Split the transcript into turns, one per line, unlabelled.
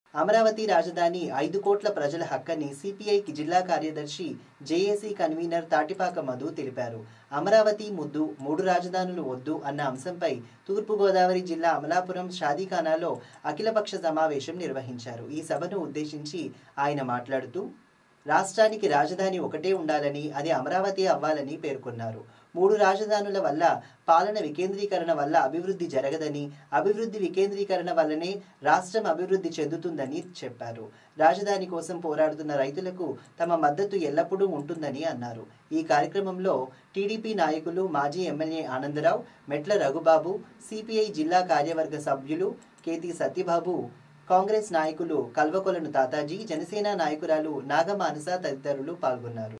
అమరావతి రాజధాని ఐదు కోట్ల ప్రజల హక్కని సిపిఐకి జిల్లా కార్యదర్శి జేఏసీ కన్వీనర్ తాటిపాక మధు తెలిపారు అమరావతి ముద్దు మూడు రాజధానులు వద్దు అన్న అంశంపై తూర్పుగోదావరి జిల్లా అమలాపురం షాదీఖానాలో అఖిలపక్ష సమావేశం నిర్వహించారు ఈ సభను ఉద్దేశించి ఆయన మాట్లాడుతూ రాష్ట్రానికి రాజధాని ఒకటే ఉండాలని అది అమరావతి అవ్వాలని పేర్కొన్నారు మూడు రాజధానుల వల్ల పాలన వికేంద్రీకరణ వల్ల అభివృద్ధి జరగదని అభివృద్ధి వికేంద్రీకరణ వల్లనే రాష్ట్రం అభివృద్ధి చెందుతుందని చెప్పారు రాజధాని కోసం పోరాడుతున్న రైతులకు తమ మద్దతు ఎల్లప్పుడూ ఉంటుందని అన్నారు ఈ కార్యక్రమంలో టీడీపీ నాయకులు మాజీ ఎమ్మెల్యే ఆనందరావు మెట్ల రఘుబాబు సిపిఐ జిల్లా కార్యవర్గ సభ్యులు కేతి సత్యబాబు కాంగ్రెస్ నాయకులు కల్వకొలను తాతాజీ జనసేన నాయకురాలు నాగమానస తదితరులు పాల్గొన్నారు